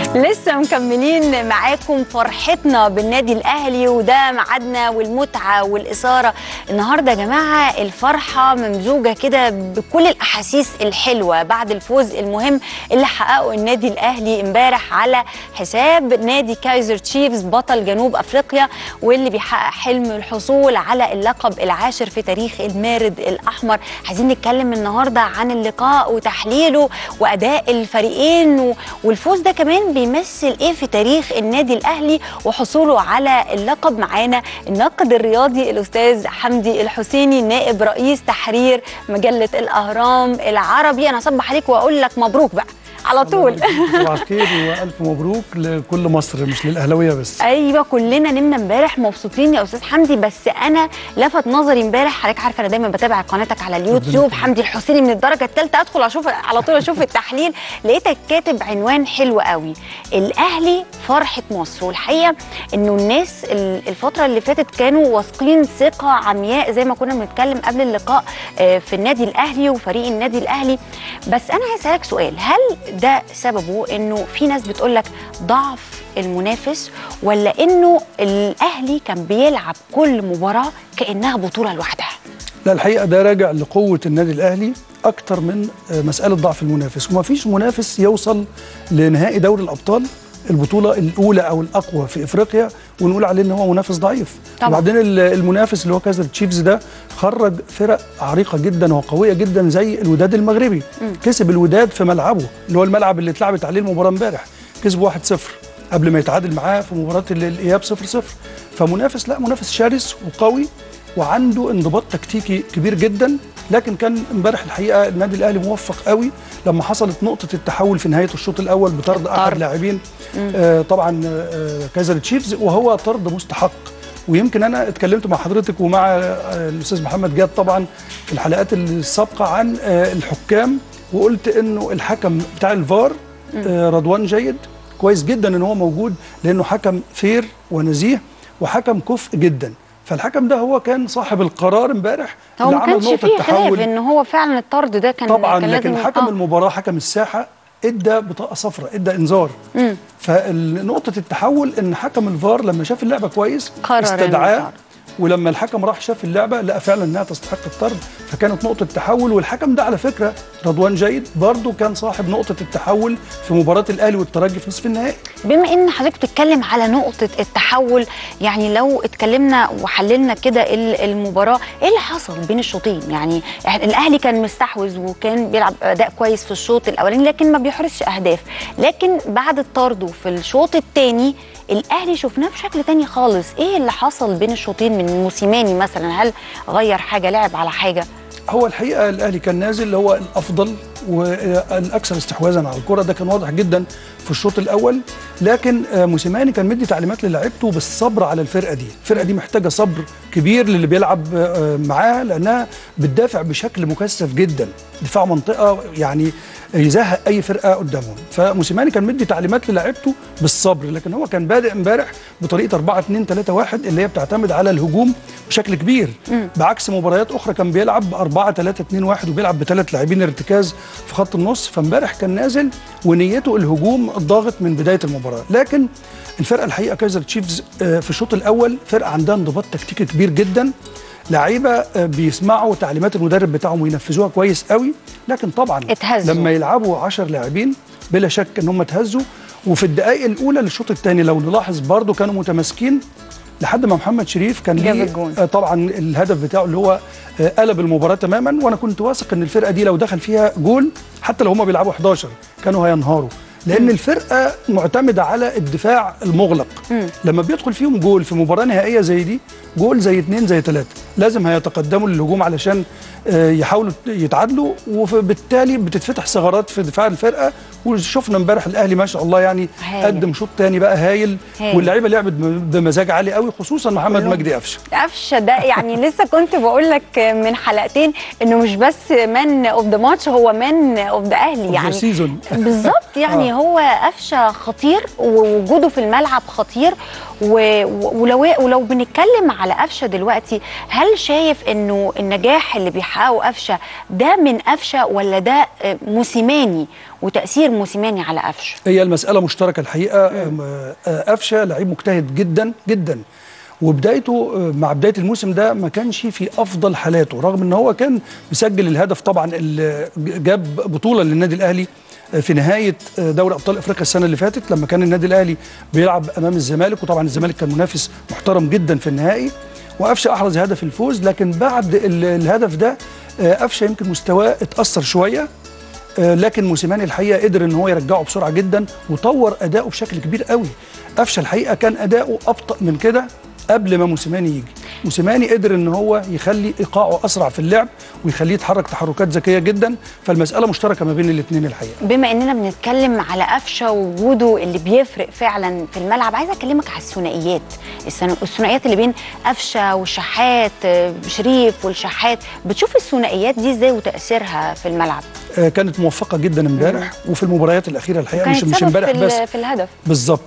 لسه مكملين معاكم فرحتنا بالنادي الاهلي وده ميعادنا والمتعه والاثاره النهارده يا جماعه الفرحه ممزوجه كده بكل الاحاسيس الحلوه بعد الفوز المهم اللي حققه النادي الاهلي امبارح على حساب نادي كايزر تشيفز بطل جنوب افريقيا واللي بيحقق حلم الحصول على اللقب العاشر في تاريخ المارد الاحمر عايزين نتكلم النهارده عن اللقاء وتحليله واداء الفريقين و- والفوز ده كمان بيمثل ايه في تاريخ النادي الاهلي وحصوله على اللقب معانا الناقد الرياضي الاستاذ حمدي الحسيني نائب رئيس تحرير مجله الاهرام العربي انا اصبح عليك واقول لك مبروك بقى على طول صباح الخير والف مبروك لكل مصر مش للاهلاويه بس ايوه كلنا نمنا امبارح مبسوطين يا استاذ حمدي بس انا لفت نظري امبارح حضرتك عارفه انا دايما بتابع قناتك على اليوتيوب حمدي الحسيني من الدرجه الثالثه ادخل اشوف على طول اشوف التحليل لقيتك كاتب عنوان حلو قوي الاهلي فرحه مصر والحقيقه انه الناس ال- الفتره اللي فاتت كانوا واثقين ثقه عمياء زي ما كنا بنتكلم قبل اللقاء آه، في النادي الاهلي وفريق النادي الاهلي بس انا عايز اسالك سؤال هل ده سببه انه في ناس بتقول لك ضعف المنافس ولا انه الاهلي كان بيلعب كل مباراه كانها بطوله لوحدها لا الحقيقه ده راجع لقوه النادي الاهلي اكتر من آه، مساله ضعف المنافس وما فيش منافس يوصل لنهائي دوري الابطال البطوله الاولى او الاقوى في افريقيا ونقول عليه ان هو منافس ضعيف طبعاً. وبعدين ال- المنافس اللي هو كايزر تشيفز ده خرج فرق عريقه جدا وقويه جدا زي الوداد المغربي كسب الوداد في ملعبه اللي هو الملعب اللي اتلعبت عليه المباراه امبارح كسب 1-0 قبل ما يتعادل معاه في مباراه ال- الاياب 0-0 فمنافس لا منافس شرس وقوي وعنده انضباط تكتيكي كبير جدا لكن كان امبارح الحقيقه النادي الاهلي موفق قوي لما حصلت نقطه التحول في نهايه الشوط الاول بطرد احد الطرد. لاعبين آه طبعا آه كايزر تشيفز وهو طرد مستحق ويمكن انا اتكلمت مع حضرتك ومع آه الاستاذ محمد جاد طبعا في الحلقات السابقه عن آه الحكام وقلت انه الحكم بتاع الفار آه رضوان جيد كويس جدا ان هو موجود لانه حكم فير ونزيه وحكم كفء جدا فالحكم ده هو كان صاحب القرار امبارح هو اللي ما عمل كانش نقطة فيه خلاف تحول. ان هو فعلا الطرد ده كان طبعا كان لكن لازم حكم آه. المباراه حكم الساحه ادى بطاقه صفراء ادى انذار فنقطه التحول ان حكم الفار لما شاف اللعبه كويس قرر إنه استدعاه يطرد. ولما الحكم راح شاف اللعبه لقى فعلا انها تستحق الطرد فكانت نقطه تحول والحكم ده على فكره رضوان جيد برضه كان صاحب نقطه التحول في مباراه الاهلي والترجي في نصف النهائي بما ان حضرتك بتتكلم على نقطه التحول يعني لو اتكلمنا وحللنا كده ال- المباراه ايه اللي حصل بين الشوطين يعني إحنا- الاهلي كان مستحوذ وكان بيلعب اداء كويس في الشوط الاولاني لكن ما بيحرزش اهداف لكن بعد طرده في الشوط الثاني الاهلي شفناه بشكل تاني خالص ايه اللي حصل بين الشوطين من موسيماني مثلا هل غير حاجه لعب على حاجه هو الحقيقه الاهلي كان نازل هو الافضل والاكثر استحواذا على الكره ده كان واضح جدا في الشوط الاول لكن آه، موسيماني كان مدي تعليمات للاعيبته بالصبر على الفرقه دي الفرقه دي محتاجه صبر كبير للي بيلعب آه، معاها لانها بتدافع بشكل مكثف جدا دفاع منطقه يعني يزهق اي فرقه قدامهم فموسيماني كان مدي تعليمات للاعيبته بالصبر لكن هو كان بادئ امبارح بطريقه 4 2 3 1 اللي هي بتعتمد على الهجوم بشكل كبير بعكس مباريات اخرى كان بيلعب ب 4 3 2 1 وبيلعب بثلاث لاعبين ارتكاز في خط النص فامبارح كان نازل ونيته الهجوم الضاغط من بدايه المباراه لكن الفرقه الحقيقه كايزر تشيفز آه، في الشوط الاول فرقه عندها انضباط تكتيكي كبير جدا لعيبه آه، بيسمعوا تعليمات المدرب بتاعهم وينفذوها كويس قوي لكن طبعا اتهزوا. لما يلعبوا 10 لاعبين بلا شك ان هم اتهزوا وفي الدقائق الاولى للشوط الثاني لو نلاحظ برضو كانوا متماسكين لحد ما محمد شريف كان جاب ليه الجون. آه، طبعا الهدف بتاعه اللي هو آه، قلب المباراه تماما وانا كنت واثق ان الفرقه دي لو دخل فيها جول حتى لو هم بيلعبوا 11 كانوا هينهاروا لان الفرقه معتمده على الدفاع المغلق لما بيدخل فيهم جول في مباراه نهائيه زي دي جول زي اتنين زي ثلاثه لازم هيتقدموا للهجوم علشان آه، يحاولوا يتعادلوا وبالتالي بتتفتح ثغرات في دفاع الفرقه وشفنا امبارح الاهلي ما شاء الله يعني هايل. قدم شوط تاني بقى هايل, هايل. واللعيبه لعبت بمزاج عالي قوي خصوصا محمد كلهم. مجدي قفشه قفشه ده يعني لسه كنت بقول لك من حلقتين انه مش بس مان اوف ذا ماتش هو مان اوف ذا اهلي يعني سيزون بالظبط يعني آه. هو قفشه خطير ووجوده في الملعب خطير و- و- ولو ولو بنتكلم على قفشه دلوقتي هل شايف انه النجاح اللي بيحققه قفشه ده من قفشه ولا ده آه، موسيماني وتاثير موسيماني على قفشه هي المسألة مشتركة الحقيقة أم، آه، قفشة لعيب مجتهد جدا جدا وبدايته آه، مع بداية الموسم ده ما كانش في أفضل حالاته رغم أن هو كان مسجل الهدف طبعا اللي جاب بطولة للنادي الأهلي آه، في نهاية آه، دوري أبطال أفريقيا السنة اللي فاتت لما كان النادي الأهلي بيلعب أمام الزمالك وطبعا الزمالك كان منافس محترم جدا في النهائي وقفشه احرز هدف الفوز لكن بعد ال- الهدف ده آه، قفشه يمكن مستواه اتاثر شويه آه، لكن موسيماني الحقيقه قدر ان هو يرجعه بسرعه جدا وطور اداؤه بشكل كبير قوي قفشه الحقيقه كان اداؤه ابطا من كده قبل ما موسيماني يجي موسيماني قدر ان هو يخلي ايقاعه اسرع في اللعب ويخليه يتحرك تحركات ذكيه جدا فالمساله مشتركه ما بين الاثنين الحقيقه بما اننا بنتكلم على قفشه ووجوده اللي بيفرق فعلا في الملعب عايزه اكلمك على الثنائيات الثنا- الثنائيات اللي بين قفشه والشحات آه، شريف والشحات بتشوف الثنائيات دي ازاي وتاثيرها في الملعب آه، كانت موفقه جدا امبارح وفي المباريات الاخيره الحقيقه كانت مش مش سبب امبارح في, بس ال- في الهدف بالظبط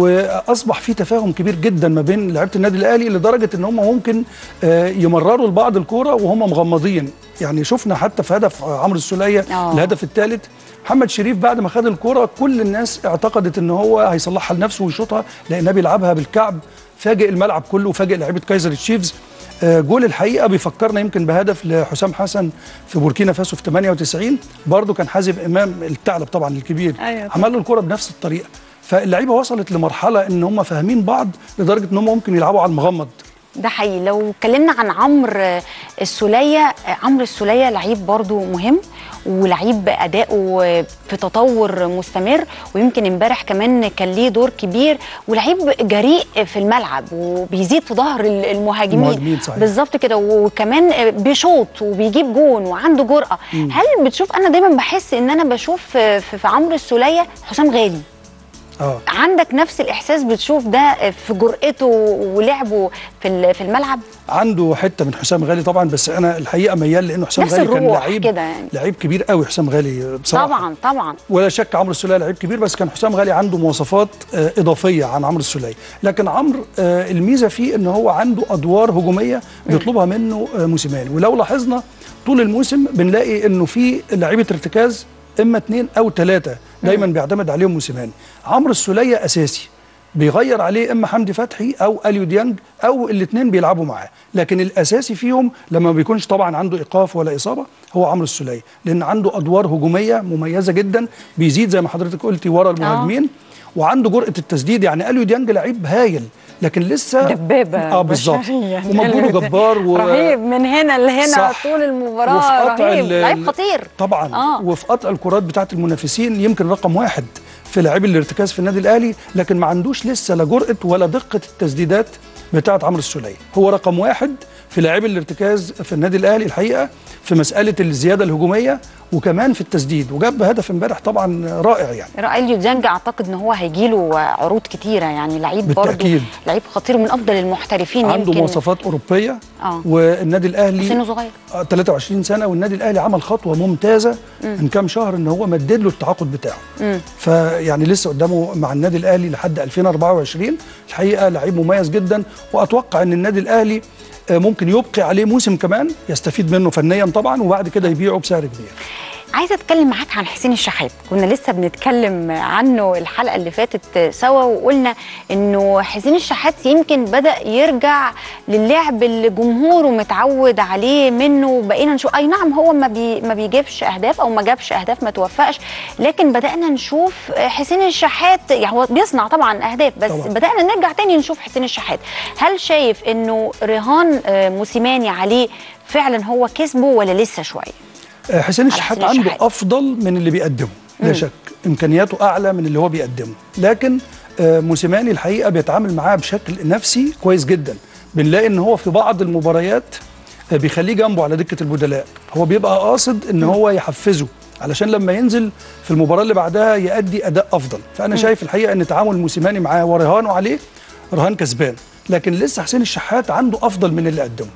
واصبح في تفاهم كبير جدا ما بين لعيبه النادي الاهلي لدرجه ان هم ممكن آه، يمرروا لبعض الكوره وهم مغمضين يعني شفنا حتى في هدف آه، عمرو السوليه آه. الهدف الثالث محمد شريف بعد ما خد الكوره كل الناس اعتقدت ان هو هيصلحها لنفسه ويشوطها لانه بيلعبها بالكعب فاجئ الملعب كله وفاجئ لعيبه كايزر تشيفز آه، جول الحقيقه بيفكرنا يمكن بهدف لحسام حسن في بوركينا فاسو في 98 برضه كان حازم امام الثعلب طبعا الكبير أيوة. عمل له الكره بنفس الطريقه فاللعيبه وصلت لمرحله ان هم فاهمين بعض لدرجه ان هم ممكن يلعبوا على المغمض ده حقيقي لو اتكلمنا عن عمرو آه، السوليه آه، عمرو السوليه لعيب برضو مهم ولعيب اداؤه آه، في تطور مستمر ويمكن امبارح كمان كان ليه دور كبير ولعيب جريء في الملعب وبيزيد في ظهر ال- المهاجمين المهاجمين، صحيح. بالظبط كده وكمان آه، بيشوط وبيجيب جون وعنده جرأة هل بتشوف انا دايما بحس ان انا بشوف في, في في عمرو السوليه حسام غالي اه عندك نفس الاحساس بتشوف ده في جرأته ولعبه في ال- في الملعب عنده حته من حسام غالي طبعا بس انا الحقيقه ميال لانه حسام نفس غالي كان الروح لعيب كده يعني. لعيب كبير قوي حسام غالي بصراحه طبعا طبعا ولا شك عمرو السوليه لعيب كبير بس كان حسام غالي عنده مواصفات آه، اضافيه عن عمرو السوليه لكن عمرو آه، الميزه فيه ان هو عنده ادوار هجوميه بيطلبها منه آه، موسيماني ولو لاحظنا طول الموسم بنلاقي انه في لعيبه ارتكاز اما اثنين او ثلاثه دايما بيعتمد عليهم موسيماني عمرو السوليه اساسي بيغير عليه اما حمدي فتحي او اليو ديانج او الاثنين بيلعبوا معاه لكن الاساسي فيهم لما ما بيكونش طبعا عنده ايقاف ولا اصابه هو عمرو السوليه لان عنده ادوار هجوميه مميزه جدا بيزيد زي ما حضرتك قلتي ورا المهاجمين وعنده جرأه التسديد يعني اليو ديانج لعيب هايل لكن لسه دبابه اه بالظبط بشرية. ومجهوده جبار و... رهيب من هنا لهنا صح. طول المباراه وفي قطع رهيب ال- لعيب ال- خطير طبعا آه. وفي قطع الكرات بتاعت المنافسين يمكن رقم واحد في لاعبي الارتكاز في النادي الاهلي لكن ما عندوش لسه لا جرأه ولا دقه التسديدات بتاعت عمرو السوليه هو رقم واحد في لاعبي الارتكاز في النادي الاهلي الحقيقه في مساله الزياده الهجوميه وكمان في التسديد وجاب هدف امبارح طبعا رائع يعني رائل ديانج اعتقد ان هو هيجي له عروض كتيره يعني لعيب برضه بالتأكيد. لعيب خطير من افضل المحترفين عنده يمكن مواصفات اوروبيه آه. والنادي الاهلي سنه صغير آه، 23 سنه والنادي الاهلي عمل خطوه ممتازه من كام شهر ان هو مدد له التعاقد بتاعه مم. فيعني لسه قدامه مع النادي الاهلي لحد 2024 الحقيقه لعيب مميز جدا واتوقع ان النادي الاهلي آه، ممكن يبقي عليه موسم كمان يستفيد منه فنيا طبعا وبعد كده يبيعه بسعر كبير عايزه اتكلم معاك عن حسين الشحات كنا لسه بنتكلم عنه الحلقه اللي فاتت سوا وقلنا انه حسين الشحات يمكن بدا يرجع للعب اللي جمهوره متعود عليه منه بقينا نشوف اي نعم هو ما بي ما بيجيبش اهداف او ما جابش اهداف ما توفقش لكن بدانا نشوف حسين الشحات يعني هو بيصنع طبعا اهداف بس طبعاً. بدانا نرجع تاني نشوف حسين الشحات هل شايف انه رهان آه، موسيماني عليه فعلا هو كسبه ولا لسه شويه آه، حسين الشحات حسين عنده الشحات. افضل من اللي بيقدمه لا شك امكانياته اعلى من اللي هو بيقدمه لكن آه، موسيماني الحقيقه بيتعامل معاه بشكل نفسي كويس جدا بنلاقي ان هو في بعض المباريات آه، بيخليه جنبه على دكه البدلاء هو بيبقى قاصد ان هو يحفزه علشان لما ينزل في المباراه اللي بعدها يؤدي اداء افضل فانا شايف الحقيقه ان تعامل موسيماني معاه ورهانه عليه رهان كسبان لكن لسه حسين الشحات عنده افضل من اللي قدمه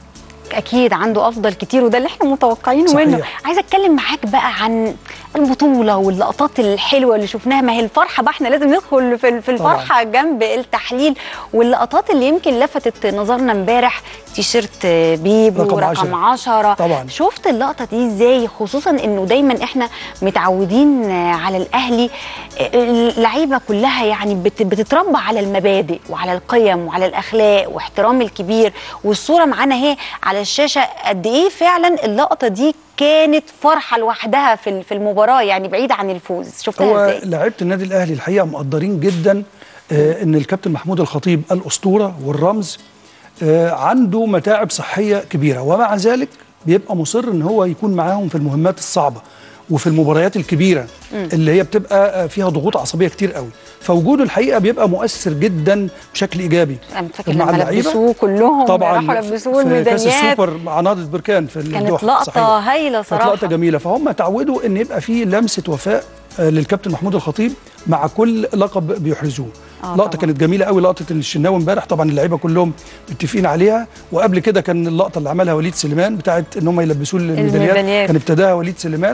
اكيد عنده افضل كتير وده اللي احنا متوقعينه صحيح. منه عايزه اتكلم معاك بقى عن البطوله واللقطات الحلوه اللي شفناها ما هي الفرحه بقى احنا لازم ندخل في في الفرحه جنب التحليل واللقطات اللي يمكن لفتت نظرنا امبارح تيشيرت بيبو رقم رقم عشرة. 10 طبعا. شفت اللقطه دي ازاي خصوصا انه دايما احنا متعودين على الاهلي اللعيبه كلها يعني بت- بتتربى على المبادئ وعلى القيم وعلى الاخلاق واحترام الكبير والصوره معانا اهي على الشاشه قد ايه فعلا اللقطه دي كانت فرحه لوحدها في ال- في المباراه يعني بعيد عن الفوز شفتها هو ازاي لعيبه النادي الاهلي الحقيقه مقدرين جدا آه ان الكابتن محمود الخطيب الاسطوره والرمز آه عنده متاعب صحيه كبيره ومع ذلك بيبقى مصر ان هو يكون معاهم في المهمات الصعبه وفي المباريات الكبيره اللي هي بتبقى آه، فيها ضغوط عصبيه كتير قوي فوجوده الحقيقه بيبقى مؤثر جدا بشكل ايجابي انا فاكر مع لما اللعيبة. لبسوه كلهم طبعا راحوا لبسوه في كاس الميداليات السوبر مع نهضه بركان في كانت الدوحة. لقطه صحيح. هايله كانت صراحه لقطه جميله فهم اتعودوا ان يبقى في لمسه وفاء آه، للكابتن محمود الخطيب مع كل لقب بيحرزوه آه لقطه طبعاً. كانت جميله قوي لقطه الشناوي امبارح طبعا اللعيبه كلهم متفقين عليها وقبل كده كان اللقطه اللي عملها وليد سليمان بتاعت ان هم يلبسوه الميداليات الميداليات. كان ابتداها وليد سليمان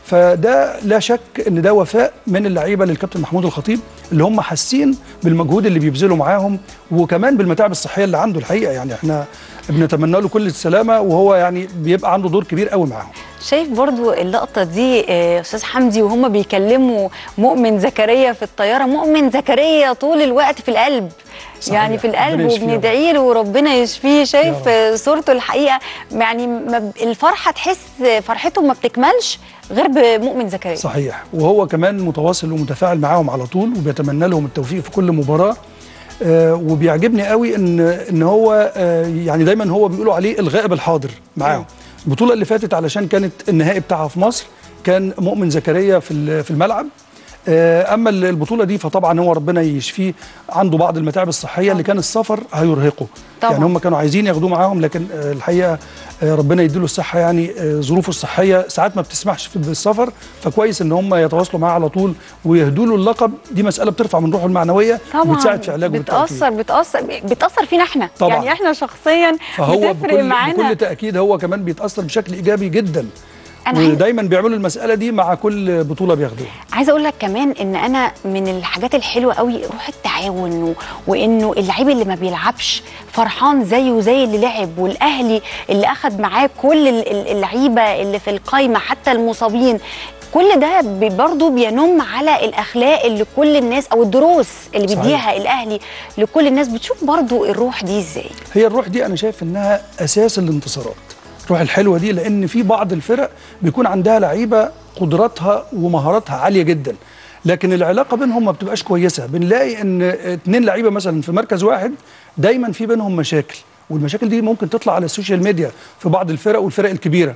فده لا شك ان ده وفاء من اللعيبه للكابتن محمود الخطيب اللي هم حاسين بالمجهود اللي بيبذلوا معاهم وكمان بالمتاعب الصحيه اللي عنده الحقيقه يعني احنا بنتمنى له كل السلامه وهو يعني بيبقى عنده دور كبير قوي معاهم شايف برضو اللقطة دي آه، أستاذ حمدي وهم بيكلموا مؤمن زكريا في الطيارة مؤمن زكريا طول الوقت في القلب صحيح. يعني في القلب ربنا يشفيه يا رب. وبندعي له وربنا يشفيه شايف يا آه، صورته الحقيقة يعني ما ب- الفرحة تحس فرحته ما بتكملش غير بمؤمن زكريا صحيح وهو كمان متواصل ومتفاعل معاهم على طول وبيتمنى لهم التوفيق في كل مباراه آه وبيعجبني قوي ان ان هو آه يعني دايما هو بيقولوا عليه الغائب الحاضر معاهم البطوله اللي فاتت علشان كانت النهائي بتاعها في مصر كان مؤمن زكريا في ال- في الملعب آه، اما ال- البطوله دي فطبعا هو ربنا يشفيه عنده بعض المتاعب الصحيه اللي كان السفر هيرهقه طبعاً. يعني هم كانوا عايزين ياخدوه معاهم لكن آه، الحقيقه آه، ربنا يديله الصحه يعني آه، ظروفه الصحيه ساعات ما بتسمحش في السفر فكويس ان هم يتواصلوا معاه على طول ويهدوا له اللقب دي مساله بترفع من روحه المعنويه طبعا وبتساعد في علاجه بالتأكيد. بتأثر بتأثر بتأثر فينا احنا طبعاً. يعني احنا شخصيا فهو بتفرق بكل, معانا بكل تاكيد هو كمان بيتاثر بشكل ايجابي جدا أنا عايز- ودايما بيعملوا المساله دي مع كل بطوله بياخدوها عايزه اقول لك كمان ان انا من الحاجات الحلوه قوي روح التعاون و... وانه اللعيب اللي ما بيلعبش فرحان زيه زي اللي لعب والاهلي اللي اخد معاه كل ال- ال- اللعيبه اللي في القايمه حتى المصابين كل ده بي- برضه بينم على الاخلاق اللي كل الناس او الدروس اللي صحيح. بيديها الاهلي لكل الناس بتشوف برضه الروح دي ازاي هي الروح دي انا شايف انها اساس الانتصارات الروح الحلوه دي لان في بعض الفرق بيكون عندها لعيبه قدراتها ومهاراتها عاليه جدا لكن العلاقه بينهم ما بتبقاش كويسه بنلاقي ان اتنين لعيبه مثلا في مركز واحد دايما في بينهم مشاكل والمشاكل دي ممكن تطلع على السوشيال ميديا في بعض الفرق والفرق الكبيره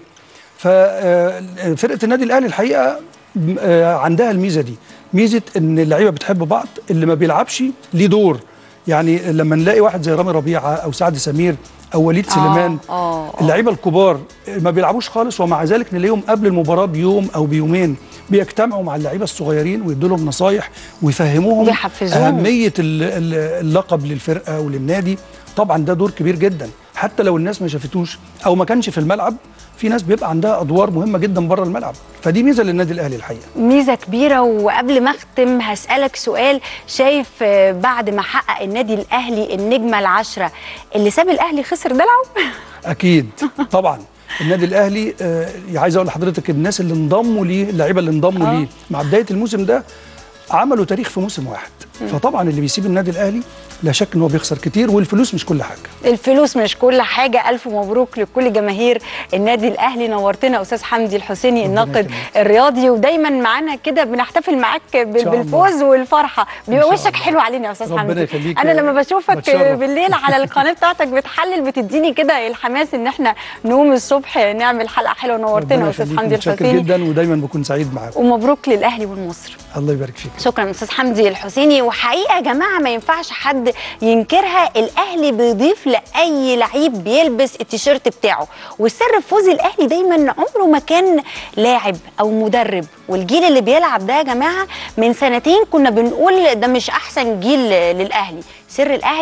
ففرقه النادي الاهلي الحقيقه م- آه، عندها الميزه دي ميزه ان اللعيبه بتحب بعض اللي ما بيلعبش ليه دور يعني لما نلاقي واحد زي رامي ربيعه او سعد سمير او وليد سليمان آه، آه. اللعيبه الكبار ما بيلعبوش خالص ومع ذلك نلاقيهم قبل المباراه بيوم او بيومين بيجتمعوا مع اللعيبه الصغيرين ويدوا لهم نصايح ويفهموهم ويحفزوهم. اهميه ال- ال- اللقب للفرقه وللنادي طبعا ده دور كبير جدا حتى لو الناس ما شافتوش او ما كانش في الملعب في ناس بيبقى عندها ادوار مهمه جدا بره الملعب فدي ميزه للنادي الاهلي الحقيقه ميزه كبيره وقبل ما اختم هسالك سؤال شايف آه، بعد ما حقق النادي الاهلي النجمه العشره اللي ساب الاهلي خسر دلعه اكيد طبعا النادي الاهلي آه عايز اقول لحضرتك الناس اللي انضموا ليه اللعيبه اللي انضموا آه. ليه مع بدايه الموسم ده عملوا تاريخ في موسم واحد فطبعا اللي بيسيب النادي الاهلي لا شك ان هو بيخسر كتير والفلوس مش كل حاجه الفلوس مش كل حاجه الف مبروك لكل جماهير النادي الاهلي نورتنا استاذ حمدي الحسيني ربنا الناقد يخليك. الرياضي ودايما معانا كده بنحتفل معاك ب- شاء الله. بالفوز والفرحه بيبقى شاء وشك الله. حلو علينا يا استاذ ربنا حمدي يخليك. انا لما بشوفك بتشرف. بالليل على القناه بتاعتك بتحلل بتديني كده الحماس ان احنا نقوم الصبح نعمل حلقه حلوه نورتنا ربنا يا استاذ يخليك. حمدي متشكر الحسيني جدا ودايما بكون سعيد معاكم ومبروك للاهلي والمصري الله يبارك فيك شكرا استاذ حمدي الحسيني وحقيقه يا جماعه ما ينفعش حد ينكرها الاهلي بيضيف لاي لعيب بيلبس التيشيرت بتاعه والسر في فوز الاهلي دايما عمره ما كان لاعب او مدرب والجيل اللي بيلعب ده يا جماعه من سنتين كنا بنقول ده مش احسن جيل للاهلي سر الاهلي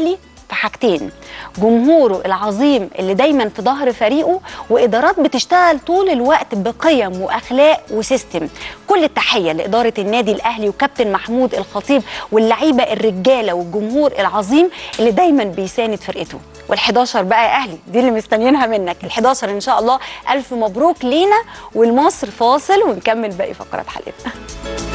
في حاجتين جمهوره العظيم اللي دايما في ظهر فريقه وادارات بتشتغل طول الوقت بقيم واخلاق وسيستم كل التحيه لاداره النادي الاهلي وكابتن محمود الخطيب واللعيبه الرجاله والجمهور العظيم اللي دايما بيساند فرقته وال11 بقى يا اهلي دي اللي مستنيينها منك ال11 ان شاء الله الف مبروك لينا والمصر فاصل ونكمل باقي فقرات حلقتنا